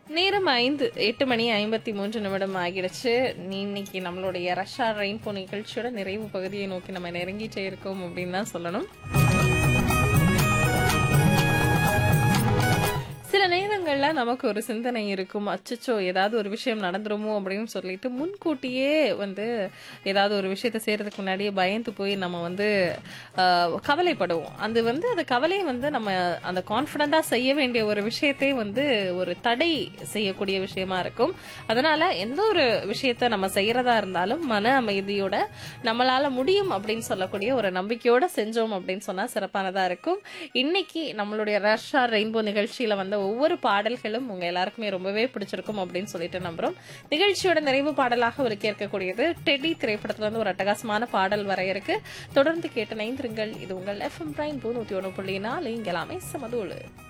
நேரம் ஐந்து எட்டு மணி ஐம்பத்தி மூன்று நிமிடம் ஆகிடுச்சு இன்னைக்கு நம்மளுடைய ரஷ்யா ரெயின்போ நிகழ்ச்சியோட நிறைவு பகுதியை நோக்கி நம்ம நெருங்கிட்டே இருக்கோம் அப்படின்னு தான் சொல்லணும் சில நேரங்கள்ல நமக்கு ஒரு சிந்தனை இருக்கும் அச்சச்சோ ஏதாவது ஒரு விஷயம் நடந்துருமோ அப்படின்னு சொல்லிட்டு முன்கூட்டியே வந்து ஏதாவது ஒரு விஷயத்த செய்யறதுக்கு முன்னாடியே பயந்து போய் நம்ம வந்து ஆஹ், கவலைப்படுவோம் அது வந்து அந்த கவலை வந்து நம்ம அந்த கான்ஃபிடண்டா செய்ய வேண்டிய ஒரு விஷயத்தை வந்து ஒரு தடை செய்யக்கூடிய விஷயமா இருக்கும் அதனால எந்த ஒரு விஷயத்த நம்ம செய்யறதா இருந்தாலும் மன அமைதியோட நம்மளால முடியும் அப்படின்னு சொல்லக்கூடிய ஒரு நம்பிக்கையோட செஞ்சோம் அப்படின்னு சொன்னா சிறப்பானதா இருக்கும் இன்னைக்கு நம்மளுடைய ரஷ்யா ரெயின்போ நிகழ்ச்சியில வந்த ஒவ்வொரு பாடல்களும் உங்க எல்லாருக்குமே ரொம்பவே பிடிச்சிருக்கும் அப்படின்னு சொல்லிட்டு நம்புறோம் நிகழ்ச்சியோட நிறைவு பாடலாக ஒரு கேட்கக்கூடியது டெடி திரைப்படத்துல இருந்து ஒரு அட்டகாசமான பாடல் வர இருக்கு தொடர்ந்து கேட்டு நைந்திருங்கள் இது உங்கள் எஃப்எம் பிரைன் நூத்தி ஒன்று புள்ளி நாலு இங்க எல்லாமே சமதூளு